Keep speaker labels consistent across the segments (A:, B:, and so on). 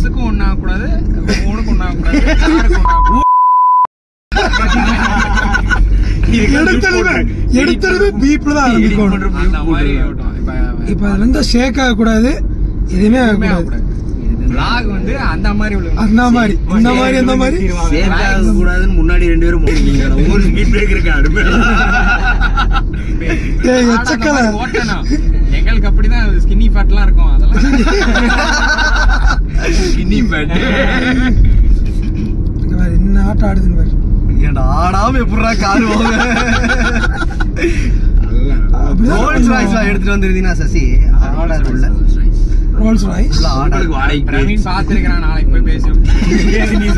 A: பஸ்ஸுக்கும் ஒண்ணு ஆகக்கூடாது உனக்கும் ஒண்ணு ஆகக்கூடாது காருக்கும் ஒண்ணு ஆகக்கூடாது
B: எடுத்ததுமே எடுத்ததுமே பீப்ல தான் ஆரம்பிக்கணும்
A: அந்த மாதிரி ஓட்டும். இப்ப
B: இப்ப அதுல இருந்து ஷேக் ஆகக்கூடாது எதுவுமே
A: எதுவுமே
B: ஆகக்கூடாது
A: ஆகக்கூடாது. vlog வந்து அந்த மாதிரி உள்ள
B: அந்த மாதிரி இந்த மாதிரி அந்த மாதிரி
C: சேஃபாக கூடாதுன்னு முன்னாடி ரெண்டு பேரும் போட்டீங்க ஒரு ஸ்பீட் பிரேக் இருக்கு அடுமையில
B: ஏய், எச்சக்கலை.
A: ஓட்டணும் எங்களுக்கு அப்படிதான் ஸ்கின்னி ஃபேட்லாம் இருக்கும் அதெல்லாம்
C: கிண்ணி பேட்
B: இங்க பாரு, என்ன ஆட்டம் ஆடுதுன்னு பாரு
C: ஏன்டா ஆடாம எப்படிடா கார் போங்க
B: அப்படிதான்
C: ரோல்ஸ் ராய்ஸ் எடுத்துட்டு வந்திருந்தீங்கன்னா சசி ஆடாது உள்ள
B: ரோல்ஸ் ராய்ஸ்
C: உள்ள ஆடாது
A: பிரவீன் பாத்துருக்கிறான் நாளைக்கு போய் பேசுவோம் நீ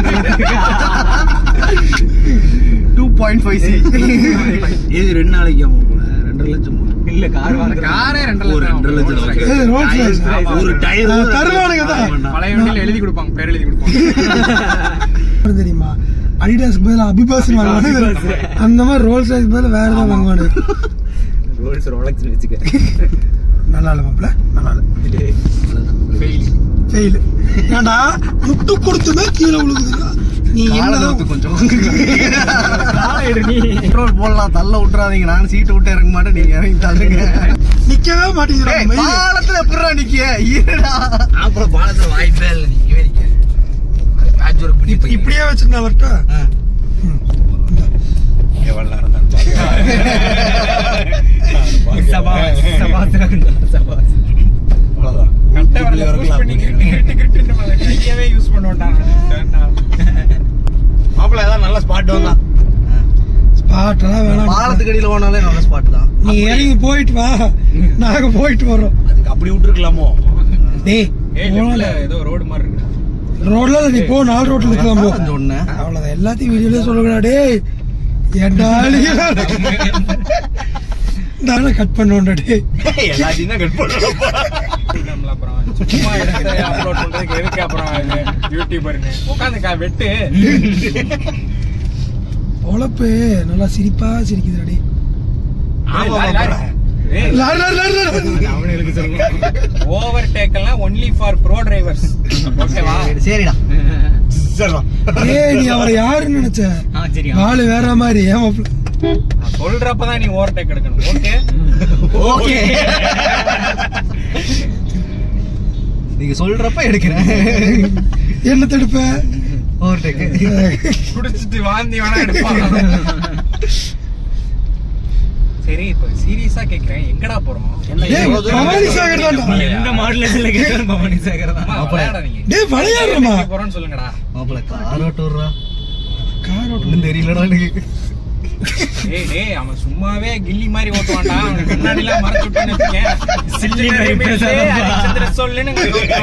C: டூ பாயிண்ட் ஃபைவ் சி இது ரெண்டு நாளைக்கு ஆகும் போல ரெண்டரை லட்சம் இல்ல கார்
A: காரே ரெண்டரை
C: ஒரு
A: லட்சம்
C: ரெண்டரை லட்சம்
A: Rolls
B: ஏய், ரோல்ஸ் ராய்ஸ்
A: ஆமா.
C: ஒரு டயர்
B: ஆ, தருவானுங்க தான்.
A: பழைய வண்டியில எழுதி கொடுப்பாங்க பேர் எழுதி கொடுப்பாங்க
B: தெரியுமா அடிடாஸ்க்கு பதிலா அபிபாஸ் வாங்குவானு அந்த மாதிரி ரோல்ஸ் ராய்ஸ் பதிலா வேற ஏதாவது வாங்குவானு
C: ரோல்ஸ் ரோலக்ஸ் வச்சுக்க
B: நல்லா இல்ல மாப்பிள நல்லா இல்ல
A: Fail.
B: ஃபெயில் ஏன்டா முட்டு கொடுத்துமே கீழே விழுகுதுடா நீ என்ன
C: கொஞ்சம் பெட்ரோல் போடலாம் தள்ள விட்டுறாதீங்க நான் சீட்டு விட்டு இறங்க மாட்டேன் நீங்க இறங்கி தள்ளுங்க
B: நிக்கவே மாட்டேங்கிறா
C: ஏய்,
B: மயில்.
C: பாலத்துல எப்படிடா நிக்க இருடா அப்புறம் பாலத்துல வாய்ப்பே இல்லை நிக்கவே நிக்க பேட்ச் ஒர்க் பண்ணி
B: இப்ப- இப்படியே வச்சிருந்தா வரட்டா
A: கட்ட வரல push பண்ணி கிட்டு கிட்டு கிட்டுன்னு மேல கையவே யூஸ் பண்ண வேண்டாம்
C: மாப்பிள்ள ஏதாவது நல்ல ஸ்பாட் வந்தா
B: ஸ்பாட் எல்லாம் வேணாம்
C: பாலத்துக்கு அடியில போனாலே நல்ல ஸ்பாட் தான்
B: நீ இறங்கி போயிட்டு வா நாங்க போயிட்டு வர்றோம்
C: அதுக்கு அப்படி விட்டுருக்கலாமோ
B: டேய்
A: ஏய் லெஃப்ட்ல ஏதோ ரோடு மாதிரி இருக்கு
B: ரோட்ல இல்ல, நீ போ நாலு ரோட்ல இருக்கலாம் போ
C: கொஞ்சம் ஒண்ணு
B: அவ்வளவுதான் எல்லாத்தையும் வீடியோலயே சொல்லுங்கடா டேய் ஏன்டா நானும் கட் பண்ணுவோம்டா டேய்
C: எல்லாத்தையும் தான் கட் பண்ணலாம்
A: நம்மள அப்புறம் சும்மா எடுத்து அப்லோட் பண்றதுக்கு எதுக்கு அப்புறம் இது யூடியூபர்னு உட்காந்து கா வெட்டு
B: பொழப்பு நல்லா சிரிப்பா சிரிக்குதுடா டேய்
A: ஏய், லாரி, லாரி. ஏய்,
B: lorry, lorry, lorry, lorry.
A: Overtake எல்லாம் ஒன்லி ஃபார் ப்ரோ டிரைவர்ஸ் ஓகேவா
C: சரிடா
B: ஏய் நீ அவரை யாருன்னு நினைச்ச ஆளு வேற மாதிரி ஏன் மாப்பிள
A: நான் சொல்றப்பதான் நீ ஓவர் டேக் எடுக்கணும் ஓகே
C: ஓகே நீங்க சொல்றப்ப எடுக்கிறேன்
B: என்ன தடுப்ப
C: ஓவர்டேக்
A: குடிச்சிட்டு வாந்தி வேணா எடுப்பான் சரி இப்ப சீரியஸா கேக்குறேன் எங்கடா போறோம்
B: டேய், பவானி சாகர் தான்டா.
A: எந்த மாடலேஷன்ல கேக்குறேன் பவானி சாகர் தான் விளையாடாதீங்க
B: டேய், விளையாடுறோமா?
A: எங்க போறோம்னு சொல்லுங்கடா
C: மாப்பிள்ள கார் ஓட்டுறா
B: கார் ஓட்டு
C: ஒண்ணும் தெரியலடா எனக்கு
A: டேய் டேய் அவன் சும்மாவே கில்லி மாதிரி ஓட்டுவான்டா அவன் முன்னாடி எல்லாம் மறைச்சு விட்டுன்னு வச்சுக்கேன் சில்லி மாதிரி பேசாத சொல்லுன்னு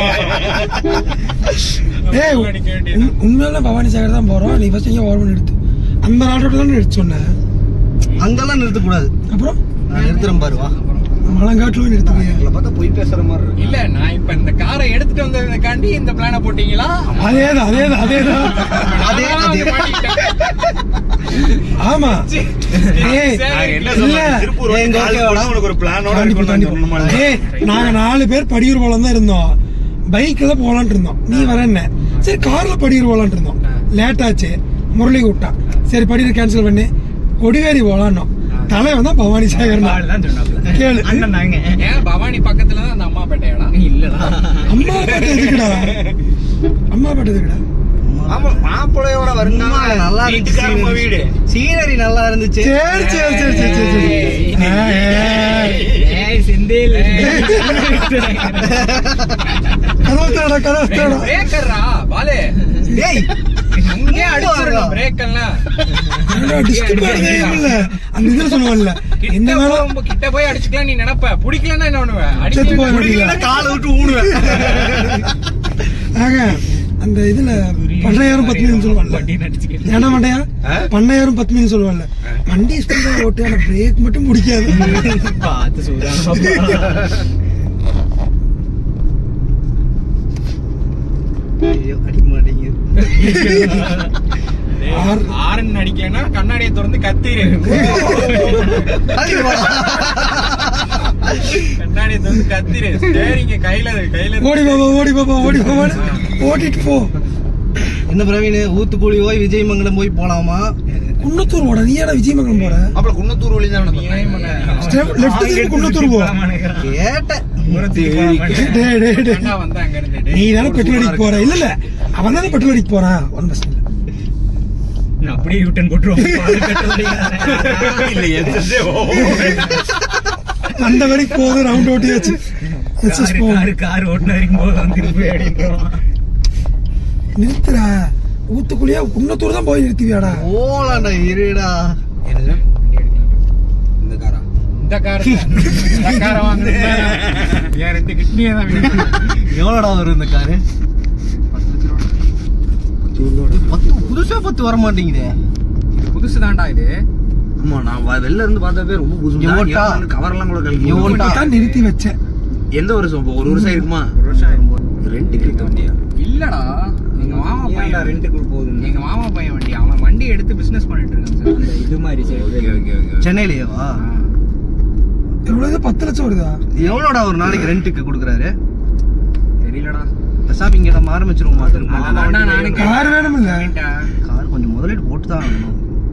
B: டேய்
A: அடிக்க வேண்டியது
B: உண்- உண்மையால பவானி சாகர் தான் போறோம் நீ ஃபர்ஸ்ட் எங்க ஓவர் எடுத்து அந்த நாட்டோட தான் எடுத்து சொன்னேன்
C: அங்கெல்லாம் நிறுத்த கூடாது
B: அப்புறம்
C: நான் நிறுத்துறேன் பாரு வா
B: மலங்காட்டுல நிறுத்துறியா
C: உங்களை பார்த்தா போய் பேசுற மாதிரி இருக்கு
A: இல்ல நான் இப்ப இந்த காரை எடுத்துட்டு வந்ததுக்காண்டி இந்த பிளான போட்டீங்களா
B: அதேதான் அதேதான் அதேதான்
C: அதே அதே
B: ஆமா ஏய், இல்ல
C: எங்க ஓகேவாடா உனக்கு ஒரு
B: கண்டிப்பா, கண்டிப்பா. ஏய், நாங்க நாலு பேர் படியூர் போலாம் தான் இருந்தோம் பைக்ல போலான்ட்டு இருந்தோம் நீ வர என்ன சரி கார்ல படியூர் போலான்ட்டு இருந்தோம் லேட் ஆச்சு முரளி கூப்பிட்டான் சரி படியூர் கேன்சல் பண்ணி கொடிவேரி போலான்னோம் தலைவன் தான் பவானி சாகர் கேளு
A: ஏன் பவானி பக்கத்துல தான் அந்த அம்மா பேட்டையாடா
B: அம்மா பாட்டு எதுக்குடா அம்மா பாட்டு எதுக்குடா
C: ஆமா மாப்பிள்ளையோட வருங்கால நல்லா இருந்துச்சு வீடு சீனரி நல்லா இருந்துச்சு
B: சரி சரி சரி சரி சரி சரி ஏய், ஏய். கதவு தேடா கதவு தேடா
A: பிரேக்கர்ரா பாலே
C: டேய்
A: அங்கே அடிச்சிடணும் பிரேக் எல்லாம்
B: டிஸ்டர்ப் ஆகுதே இல்ல அந்த இதுல சொல்லுவாங்கல்ல என்ன
A: கிட்ட
B: வேணா
A: போகும்போது கிட்ட போய் அடிச்சுக்கலாம் நீ நினைப்ப பிடிக்கலன்னா என்ன பண்ணுவ
B: செத்து போக
A: அடிக்கல
B: வேண்டியதா
C: காலை விட்டு ஊடுவேன்
B: ஆக அந்த இதுல பண்ணையாரும் பத்மின்னு சொல்லுவாங்கல்ல ஏன்னா மண்டையா பண்ணையாரும் பத்மின்னு சொல்லுவாங்கல்ல வண்டி ஸ்பீடா ஓட்டு ஆனா பிரேக் மட்டும் பிடிக்காது
C: ஐயோ, அடிக்க மாட்டேங்குது
B: ஆறு.
A: ஆரன் அடிக்கலன்னா கண்ணாடியை திறந்து கத்திரு
C: அடிக்க மாட்டா.
A: கண்ணாடி வந்து கத்திரு ஸ்டேரிங்க கையில இருக்கு, கையில இருக்கு.
B: ஓடி பாபா ஓடி பாபா ஓடி பாபா ஓட்டிட்டு போ
C: என்ன பிரவீன் ஊத்துக்குழி போய் விஜயமங்கலம் போய் போலாமா
B: குன்னத்தூர் போட நீ ஏடா விஜயமங்கலம் போற
D: அப்புறம் குன்னத்தூர் வழி தான்
A: நீ ஏன் பண்ண?
B: லெஃப்ட் திரும்பி குன்னத்தூர் போ
C: கேட்டேன்
B: டேய் டேய் டேய்
A: அண்ணா வந்தா அங்க இருந்து டேய்.
B: நீ தானே பெட்ரோல் அடிக்க போற இல்ல இல்ல அவன் தானே பெட்ரோல் அடிக்க போறான் ஒன் பிரச்சனை இல்ல
E: அப்படியே யூட்டன் போட்டுருவோம்
D: இல்ல எத்தே
B: அந்த வரைக்கும் போதும் ரவுண்ட் ஓட்டியாச்சு எஸ்எஸ்
E: காரு
B: போகும்
E: காரு கார் ஓட்டுன வரைக்கும் போது வந்துருப்பு அப்படின்றோம்
B: நிறுத்துறா ஊத்துக்குழியா குன்னத்தூர் தான் போய் நிறுத்துவியாடா
C: போலாம்டா இருடா
D: என்னது இந்த காரா
A: இந்த கார் இந்த காரை வாங்கினா என் ரெண்டு கிட்னியே தான் வேணும்.
C: எவ்வளோடா வரும் இந்த காரு பத்து புதுசா பத்து வர மாட்டேங்குதே
A: இது புதுசு தான்டா இது
D: ஆமா நான் வ- வெளில இருந்து பார்த்தப்பே ரொம்ப புதுசு
C: எவன்டா?
D: கவர் எல்லாம் கூட கழிக்க
C: எவன்டா?
D: முடியும்.
B: தான் நிறுத்தி வச்சேன்
D: எந்த வருஷம் இப்போ ஒரு வருஷம் இருக்குமா
A: ஒரு வருஷம் ஆயிரும்.
D: ரெண்டுக்கு இருக்க வண்டியா
A: இல்லடா எங்க மாமா பையன்
E: ரெண்டுக்கு போகுது
A: எங்க மாமா பையன் வண்டி அவன் வண்டி எடுத்து பிசினஸ் பண்ணிட்டு இருக்கான் சார்
E: இது மாதிரி சரி
D: ஓகே ஓகே ஓகே
C: சென்னையிலேயேவா
B: எவ்வளவு பத்து லட்சம் வருதா
C: எவ்வளோடா ஒரு நாளைக்கு ரெண்டுக்கு கொடுக்குறாரு
A: தெரியலடா
C: பெசாம இங்க நம்ம ஆரம்பிச்சிருவோமா திரும்ப
A: ஆமாண்டா நானும்
B: கார் வேணும் இல்ல
C: கார் கொஞ்சம் முதலீடு போட்டு தான் ஆகணும்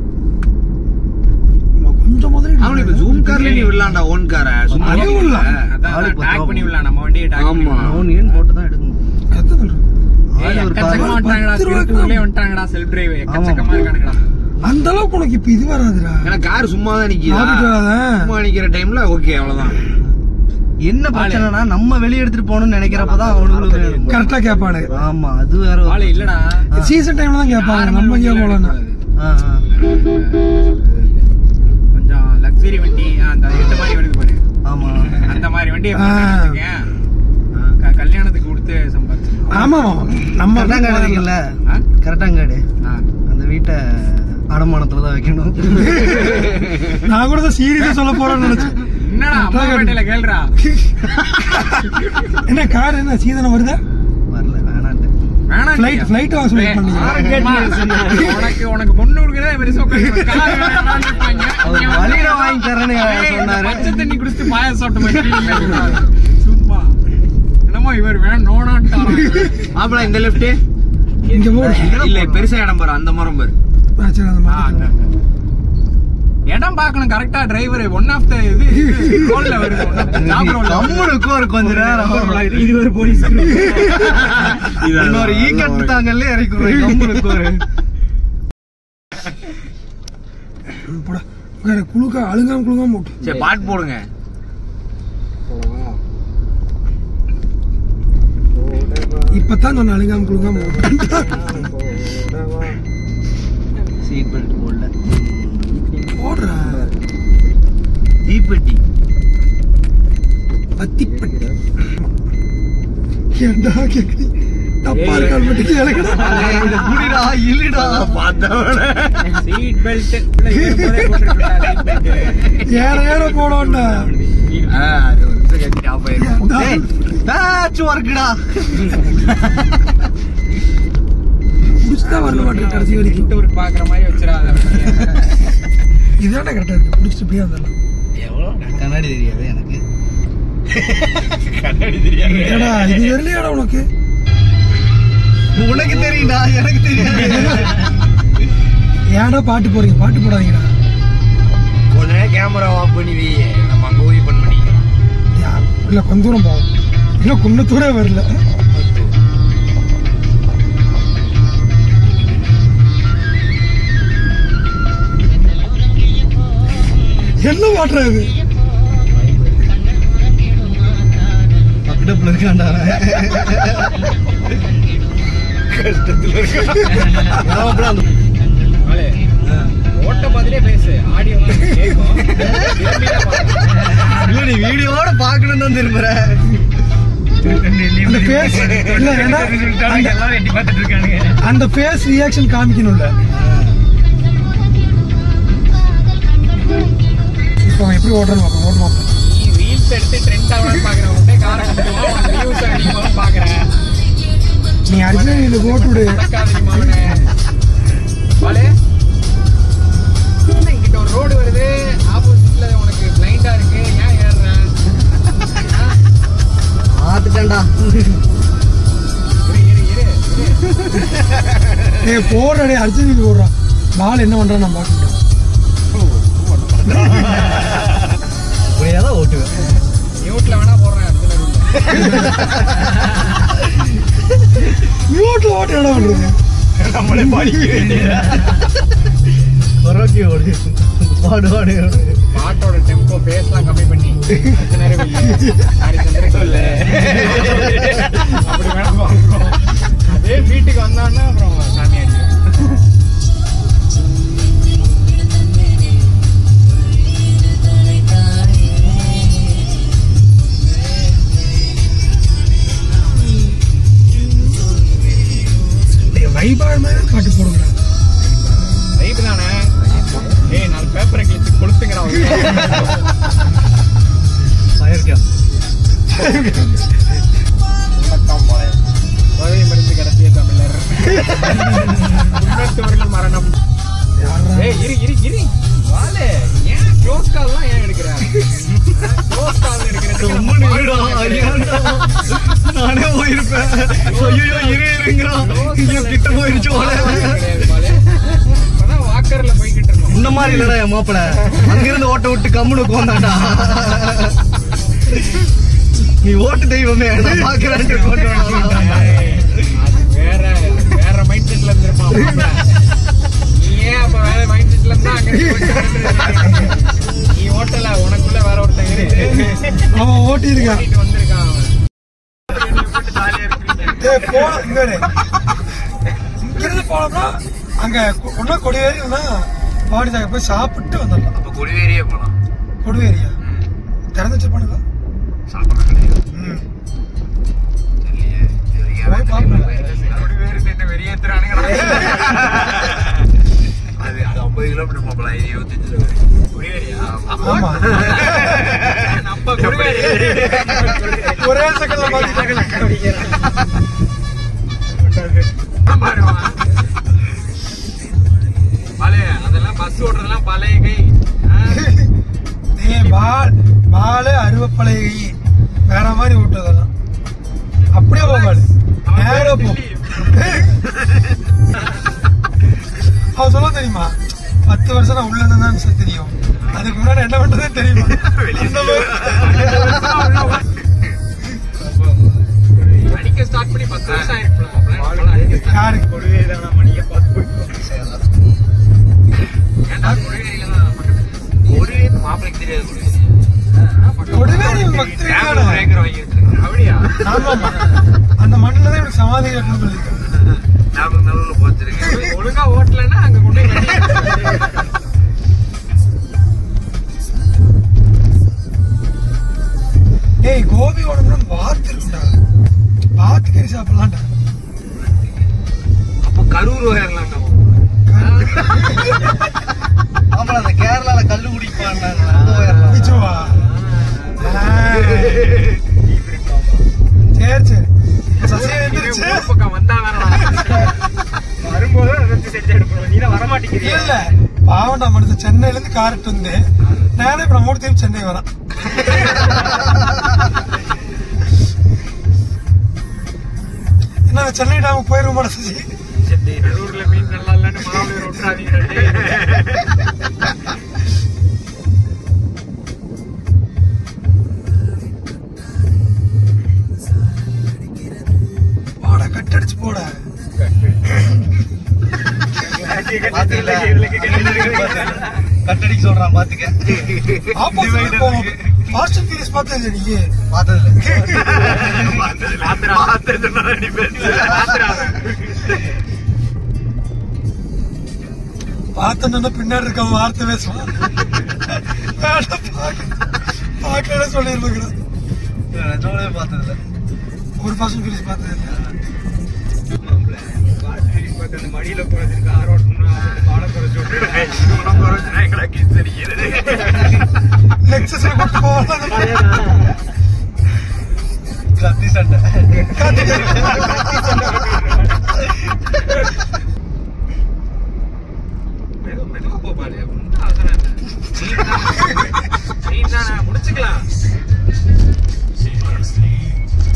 B: கொஞ்சம் முதலீடு
D: அவனுக்கு இப்ப ஜூம் கார்ல நீ விடலாம்டா ஓன் கார சும்மா
B: அதுவும் இல்ல.
A: அதான்
C: ஆளுக்கு
A: டாக்
C: பத்து
A: பண்ணி விடலாம் நம்ம வண்டியை டாக் பண்ணி
D: ஆமா.
A: விடலாம்.
C: லோன் ஏன் போட்டு தான் எடுக்கணும்
B: கத்து சொல்றேன்
C: ஆளு ஒரு கார்
A: எக்கச்சக்கமா வந்துட்டாங்கடா
B: பத்து ரூபாய்க்கு
A: திருப்பூர்லயே வந்துட்டாங்கடா செல்ஃப் டிரைவ் எக்கச்சக்கமா இருக்கானுங்கடா
B: அந்த அளவுக்கு உனக்கு இப்ப இது வராதுடா
D: ஏன்னா கார் சும்மா தான் நிக்குதா
B: ஆபிட்டு வராதா
D: சும்மா நிக்கிற டைம்ல ஓகே அவ்வளவுதான்
C: என்ன பிரச்சனைனா நம்ம வெளிய எடுத்துட்டு போகணும்னு நினைக்கிறப்பதான் அவனுங்களுக்கு வேணும்.
B: கரெக்டா கேட்பானு
C: ஆமா அது வேற ஒரு-
A: ஆளு இல்லடா
B: சீசன் டைம்ல தான் கேட்பாங்க
A: யாரும்
B: நம்ம எங்கேயா போலாம்னா
C: ஆ, ஆ.
A: கொஞ்சம் லக்ஸரி வண்டி ஆ, அந்த எட்டு மாதிரி வருது பாரு
C: ஆமா
A: அந்த மாதிரி வண்டியை
B: ஆ.
A: வச்சுக்கேன். க- கல்யாணத்துக்கு கொடுத்து சம்பாதிச்சு
B: ஆமா நம்ம
C: கரெக்டாங்காடு இருக்குல்ல
A: ஆ?
C: கரெக்டாங்காடு
A: ஆ.
C: அந்த வீட்டை அடமானத்துல தான் வைக்கணும்
B: நான் கூட தான் சீரியஸா சொல்ல போறேன்னு நினைச்சேன்
A: என்னடா அம்மா வீட்டுல கேளுடா
B: என்ன கார் என்ன சீதனம் வருதா
C: வரல வேணான்ட்டு
A: வேணாம்
B: Flight- flight வாங்க சொல்லி பண்ணீங்க.
A: உனக்கு உனக்கு பொண்ணு கொடுக்கறதே பெருசா உட்காந்து கார் வேணாம்னு இருப்பாங்க.
C: அவர் வழியில வாங்கி தரேன்னு
A: ஏய், இந்த
C: சொன்னாரு
A: பச்சை தண்ணி குடிச்சு பாயாசம் சாப்பிட்ட மாதிரி feeling ஆ இருக்கு. சும்மா என்னமோ இவர் வேணும் நோனான்ட்டாராம்.
D: மாப்பிள இந்த லெஃப்ட்
B: இங்க போடு
D: இல்ல பெருசா இடம் பாரு அந்த மரம் பாரு
B: ஆ, சரி அந்த
A: ஆ, அந்த-
B: மாதிரி
A: இடம் பார்க்கணும் கரெக்டா டிரைவர் ஒன் ஆஃப் த இது ரோல்ல வருது one of the top roll ல வருது.
C: கம்முனுக்கு ஒரு கொஞ்ச நேரம்
E: இது ஒரு போலீஸ்
C: இன்னொரு ஈ கட்டு தாங்கல்ல இறக்கி விடுறேன். கம்முனுக்கு ஒரு
B: போடா வேற குழுக்க அழுங்காம குழுங்காம போட்டு
D: சரி பாட்டு போடுங்க
B: இப்பதான் நான் அழுங்காம குழுங்காம போட்டு
C: சீட் பெல்ட் போடல
B: போடுற
C: தீப்பெட்டி
B: பத்திப்பட்டி ஏன்டா கேக்குறீ தப்பா இருக்கால் மட்டும் எனக்குடா
C: இத புடிடா இல்லடா
A: சீட் பெல்ட் உள்ள ஏறும்போதே போட்டுருக்கா சீட் பெல்ட்
B: ஏற ஏற போடோண்டா
D: அது ஒரு நிமிஷம் கழிச்சு ஆஃப் ஆயிருக்கும்
C: டேய் பேட்ச் ஒர்க்குடா
B: புடிச்சுதான் வரல மாட்டேன் கடைசி வரைக்கும்
A: டூர் பாக்குற மாதிரி வச்சிடாத
B: இதாண்டா கரெக்டா இருக்கு புடிச்சிட்டு இப்படியே வந்துடலாம்
C: கண்ணாடி தெரியாது எனக்கு
B: ஏடா இது தெரியலையாடா உனக்கு
C: உனக்கு தெரியும்டா எனக்கு தெரியாது
B: ஏன்டா பாட்டு போறீங்க பாட்டு போடாதீங்கடா
D: கொஞ்ச நேரம் கேமரா ஆஃப் பண்ணி வை நம்ம அங்க போய் பண்ண பண்ணிக்கலாம்
B: யா- இல்ல கொஞ்ச தூரம் போவோம் இன்னும் குன்னத்தூரே வரல என்ன மாட்டுற இது
C: பக்கத்துல இருக்காண்டா கஷ்டத்துல அந்த
A: ஆளு, ஓட்ட மாதிரியே பேசு ஆடியோ கேட்கும் திரும்பிதான் பாரு.
C: இல்ல நீ வீடியோட பாக்கணும்னு தான் திரும்புற
B: அந்த ஃபேஸ் இல்ல ஏன்னா அந்த-
E: எல்லாரும் எட்டி பார்த்துட்டு இருக்கானுங்க
B: அந்த ஃபேஸ் ரியாக்ஷன் காமிக்கணும்ல இப்போ அவன் எப்படி ஓடுறான்னு பார்ப்போம் ஓட்டு பார்ப்போம்
A: நீ reels எடுத்து trend ஆகணும்னு பாக்குற, உன்கிட்ட car அ கொடுத்துருவோம், உனக்கு views அதிகமாகும் பாக்குற.
B: நீ அடிச்சு இது போட்டு விடு
A: நடக்காது நீ மகனே. ஆளு, என்ன இங்கிட்ட ஒரு ரோடு வருது ஆப்போசிட்ல உனக்கு பிளைண்டா இருக்கு ஏன் ஏறுற
B: டேய் அர்ஜுன் ஓடுறான் பால் என்ன பண்றான் நான் பார்க்கணும்
C: இப்படியே தான் ஓட்டுவேன்
A: மியூட்ல வேணா போடுறேன் அடுத்த
B: மியூட்ல ஓட்ட இடம் பண்றது
E: நம்மளே படிக்க வேண்டியதா
C: கொரோக்கி ஓடு பாடு பாடு ஓடு
A: பாட்டோட டெம்போ பேஸ்லாம் கம்மி பண்ணி அடுத்த நேரம் வெளியே ஹரிச்சந்திரன் சொல்லு அப்படி வேணா பாக்குறோம் அதே வீட்டுக்கு வந்தான்னா அப்புறம் சாமி அடிக்கும்
B: வைபாடு மாதிரி பாட்டு போடுங்க
A: ரைட்டு தானே ஏய் நாலு பேப்பரை கிழிச்சு கொளுத்துங்கடா
C: ஆயிருக்கா
A: உனக்காம் போல உதவி மருந்து கடத்திய தமிழர் முன்னத்தவர்கள் மரணம் ஏய் இரு இரு இரு வாலே ஏன் க்ளோஸ் கால்லாம் ஏன் எடுக்கிற க்ளோஸ் கால்
C: சும்முன்னு இருடா, ஐயாண்டா. நானே போயிருப்பேன் ஐயோ இரு இருங்கிறான் இங்க கிட்ட போயிருச்சு போல
A: இப்பதான் வாக்கர்ல போய்கிட்டு இருக்கோம்
C: இந்த மாதிரி இல்லடா என் மாப்பிள அங்கிருந்து ஓட்ட விட்டு கம்முனு உட்காந்தாடா நீ ஓட்டு தெய்வமே நான் பாக்குறேன் கொண்டு வந்தா.
A: ஏய், அது வேற வேற மைண்ட் செட்ல இருந்திருப்பான் மாப்பிள்ளை. நீ ஏன் அப்ப வேற மைண்ட் செட்ல இருந்தா அங்க இருந்து போயிட்டு வந்துருக்க. நீ ஓட்டல உனக்குள்ள வேற ஒருத்தன் இருக்கு
B: அவன் ஓட்டி இருக்கான்
A: ஓட்டிட்டு வந்திருக்கான் அவன்
B: டேய், போன இங்க இரு. இங்கிருந்து போனோம்னா அங்க ஒன்னா கொடிவேரி இல்லைன்னா பாடி போய் சாப்பிட்டு வந்துடலாம்
D: அப்ப கொடிவேரியே போலாம்
B: கொடிவேரியா திறந்து வச்சிருப்பானுங்களா
D: சாப்பிட கிடையாது
B: ம்
D: இல்லையே இது
B: போய் பார்ப்போம்.
A: குடிவேறு என்ன வெறியேத்துறானுங்க
D: அது அது ஐம்பது கிலோமீட்டர் மாப்பிள இது இருபத்தஞ்சு வரும்
A: குடிவேரியா
B: ஆமா
A: நம்ம குடிவேரி
B: ஒரே செகண்ட்ல மாத்திட்டாங்க
A: பழைய அதெல்லாம் பஸ் ஓட்டுறதெல்லாம் பழைய கை ஆ?
B: ஏய் பால் பால் அருவப்பழகி வேற மாதிரி ஓட்டுறதெல்லாம் அப்படியே போகாது நேரா போ அவன் சொல்ல தெரியுமா பத்து வருஷம் நான் உள்ள இருந்தேன்னு சொல்லி தெரியும் அதுக்கு முன்னாடி என்ன பண்றதே தெரியுமா அந்த மாதிரி.
A: அடிக்க ஸ்டார்ட் பண்ணி பத்து வருஷம் ஆயிருக்கலாம் அடிக்க start
B: யாருக்கு
E: கொடிவேரி மணியை பார்த்து
A: ஏன்டா குடிவேரியில தான் பக்கத்துல
D: கொடிவேரி மாப்பிளைக்கு தெரியாது கொடிவேரி
B: கொடிவேரி பக்தி
D: கேமரா ஒரு ஏக்கர் வாங்கி வச்சிருக்கேன்
A: அப்படியா
B: ஆமாமா அந்த மண்ணில் தான் எனக்கு சமாதி கட்டணும்னு சொல்லியிருக்கேன்
D: நான் நடுவில் போச்சிருக்கேன்
A: ஒழுங்கா ஓட்டலன்னா அங்க கொண்டு போய் நடி.
B: ஏய் கோபி உடம்புல வாத்து இருக்குண்டா வாத்து கறி சாப்பிடலாம்டா
D: அப்போ கரூர் வயர்லாம்
C: மாப்பிள அந்த கேரளால கல்லு குடிப்பாங்க அங்க போயிடலாம்
B: பிச்சுவா சரி சரி இப்ப சசியா எந்திரிச்சு
A: ஊர் பக்கம் வந்தா வேணாம்
E: வரும்போது அதை வச்சு செஞ்சு எடுக்கணும் நீ தான் வரமாட்டேங்கிறீங்க
B: இல்ல பாவம் நம்ம அடுத்து சென்னையில இருந்து காரட்டு வந்து நேரே இப்ப நம்ம ஊர் திரும்பி சென்னை வரான் என்ன சென்னை டேமுக்கு போயிருவோம் சசி
A: கரூர்ல மீன் நல்லா இல்லன்னு மாவீர் விட்டுறாதீங்க
B: வாட கட்டடிச்சு போட
C: கட்டடிக்கு சொல்றான் பாத்துக்க
B: ஆப்போசிட் போவோம் ஃபாஸ்ட் அண்ட் ஃபியூரியஸ் பார்த்தது நீங்க
C: பார்த்ததுல
B: பார்த்தோன்னா பின்னாடி இருக்க வார்த்தை பேசுவான் வேண்டாம், பார்க்க- பார்க்கல சொல்லிருப்பேன்
C: நிஜமாவே பார்த்ததுல
B: ஒரு ஃபாஸ்ட் அண்ட் ஃபியூரியஸ் பார்த்தது இல்ல
E: அந்த மடியில போறதுக்கு ஆரோட பாடம் குறைச்சு
B: லெக்சஸ்ல கூட்டு போவாங்க
C: கத்தி சண்டை
A: மெதுவா மெதுவா போப்பாடு ஒன்றும் அவசரம் இல்லை நீ தானே முடிச்சுக்கலாம்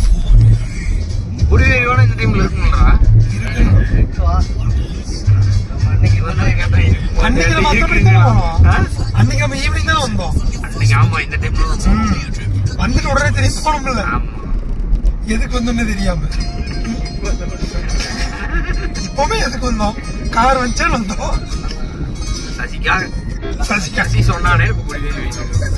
D: குடிவேரியோட இந்த டைம்ல இருக்குங்களா அன்னைக்கு வந்து கேட்டேன்
B: அன்னைக்கு நம்ம மத்தபடி தானே போனோம் அன்னைக்கு நம்ம ஈவினிங் தான் வந்தோம்
D: அன்னைக்கு ஆமா இந்த டைம்ல
B: ம். வந்துட்டு உடனே திரும்பி போனோம்ல
D: ஆமா
B: எதுக்கு வந்தோம்னு தெரியாம இப்பவுமே எதுக்கு வந்தோம் கார் வச்சே வந்தோம்
D: சசிகா
B: சசிகா
D: சசி சொன்னானே இப்ப குடிவேலி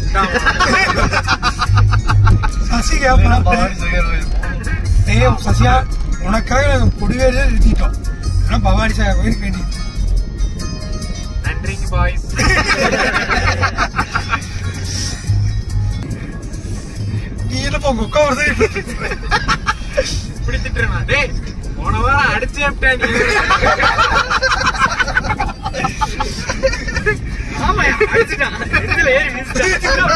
B: சசி கேப்பா ஏய் சசியா உனக்காக நாங்க பொடிவேலே நிறுத்திட்டோம் ஆனா பவானி சாகர் கோயிலுக்கு வேண்டியது
A: நன்றிங்க பாய்ஸ்
B: நீ என்னப்பா உங்க உட்கா வருது
A: இப்படி திட்டுறேன் டேய் போன வாரம் அடிச்சே விட்டேன் நீ ஆமா அடிச்சுட்டான் இதுல ஏறி மிதிச்சிட்டான்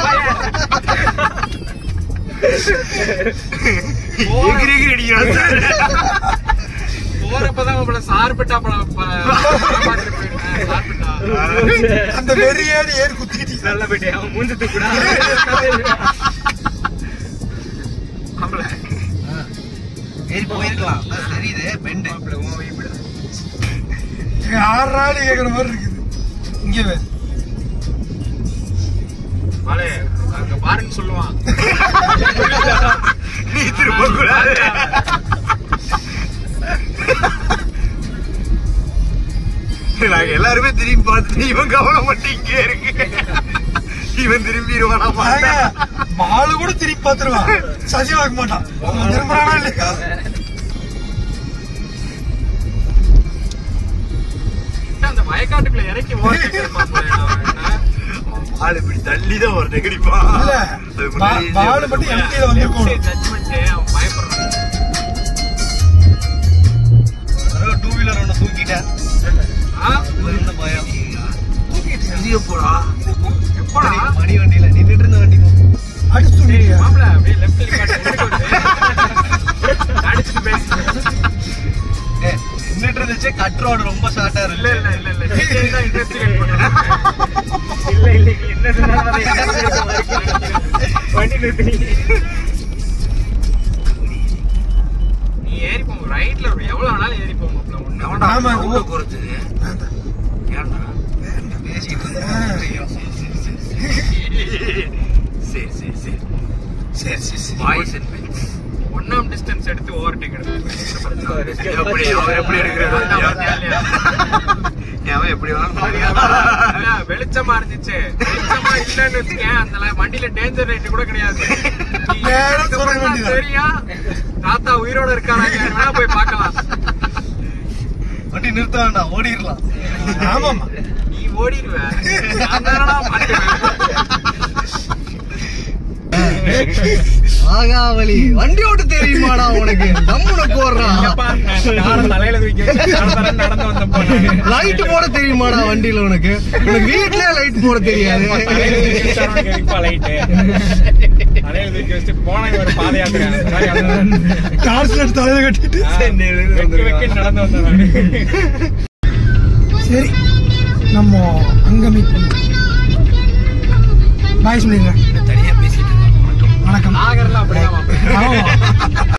D: எகிரி எகிரி அடிக்கிறான்
A: போறப்பதான் உங்களை சார்பட்டா படம் பார்த்துட்டு போயிருக்கேன் சார்பட்டா
B: அந்த வெறியாடி ஏறி குத்திக்கிட்டீங்க
E: நல்ல போயிட்டே அவன் மூஞ்சு தூக்குடா
A: அவளை
D: ஏறி போயிருக்கலாம் தெரியுது பெண்டு
B: ஆறு நாள் கேக்குற மாதிரி இருக்குது இங்க வேறு
A: மலை அங்க பாருன்னு சொல்லுவான்
D: நீ திரும்ப கூடாது நாங்க எல்லாருமே திரும்பி பார்த்துட்டு இவன் கவனம் மட்டும் இங்கே இருக்கு இவன் திரும்பிடுவானா
B: பாருங்க பாலு கூட திருப்பி பாத்துருவான் சசி பார்க்க மாட்டான் அவன் திரும்புறானா இல்லையா
A: அந்த வயக்காட்டுக்குள்ள இறக்கி ஓடிட்டு
D: ஆளு இப்படி தள்ளி தான் ஒரு நெகடிப்பான்
B: இல்ல பா- பாலு மட்டும் எம்டியில வந்திருக்கணும்
A: ஜட்ஜ்மெண்ட் அவன் பயப்படுறான்
D: டூ வீலர் ஒன்று தூக்கிட்டேன்
A: ஆ?
D: என்ன பயம் வெளியே போடா
A: எப்படா
D: மணி வண்டியில நின்றுட்டு இருந்த வண்டி
B: அடிச்சு
A: டேய்,
B: தூக்கிட்டியா?
A: மாப்பிள அப்படியே லெஃப்ட்ல காட்டு முன்னுக்கு வந்து அடிச்சுட்டு பேசு
D: நின்றுட்டு இருந்துச்சு கட் ரோடு ரொம்ப ஷார்ட்டா
A: இல்ல
D: இருக்கு
A: இல்ல இல்ல இல்ல டீடைல் தான் இன்வெஸ்டிகேட் பண்ணுறேன்
E: இல்ல இல்ல நீ என்ன சொன்னாலும் அதை என்ன கேட்க மறுக்கிறேன். வண்டி நிறுத்தி
A: நீ ஏறி போங்க ரைட்ல எவ்வளவு வேணாலும் ஏறி போங்க மாப்பிள ஒண்ணு
D: எவன்டா
B: ஆமா,
D: சவுண்ட
B: ஓ.
D: குறைச்சது
B: வேண்டாம்.
D: ஏன்டா பேசிட்டு
B: ஆ.
D: சரி சரி சரி
B: சரி சரி சரி
D: பாய்ஸ் அண்ட் மென்ஸ்
A: ஒன்னாம் டிஸ்டன்ஸ் எடுத்து ஓவர்டேக் எடுத்து
D: எப்படி அவர் எப்படி எடுக்கிறது அவன் எப்படி
A: இல்ல, வெளிச்சமா இருந்துச்சு வெளிச்சமா இல்லன்னு வச்சுக்கேன் அந்த ல- வண்டியில டேஞ்சர் லைட் கூட கிடையாது நீ
B: நேரா சொல்ல
A: இதுக்கப்புறம் தான்
B: வேண்டியது.
A: தெரியும் தாத்தா உயிரோட இருக்காரா இல்லையான்னு வேணா போய் பார்க்கலாம்
D: வண்டி நிறுத்த வேண்டாம் ஓடிடலாம்
B: ஆமாமா
A: நீ ஓடிடுவ நான் தானடா மாட்டுவேன்
C: ஆகாவலி வண்டி ஓட்ட தெரியுமாடா உனக்கு தம்முன போடுறான்
E: தலையில தூக்கி வச்சு தர தரன்னு நடந்து வந்தப்போ நானு.
C: லைட் போட தெரியுமாடா வண்டியில உனக்கு உனக்கு வீட்லயே லைட் போட தெரியாது
E: தலையில தூக்கி வச்சு அவனுக்கு இப்ப light. தலையில தூக்கி வச்சுட்டு போனேன் ஒரு பாத யாத்திரை அந்த மாதிரி அவன்
B: டார்ச் லைட் தலையில கட்டிட்டு
E: வெக்க வெக்க நடந்து வந்தேன் நானு.
B: சரி நம்ம அங்க மீட் பண்ணுவோம் பாய் சொல்லிடுறேன்
D: தனியா பேசிட்டு இருக்கோம்
B: வணக்கம்
A: நாகர்லாம் அப்படிதான் மாப்பிள்ளை.
B: ஆமா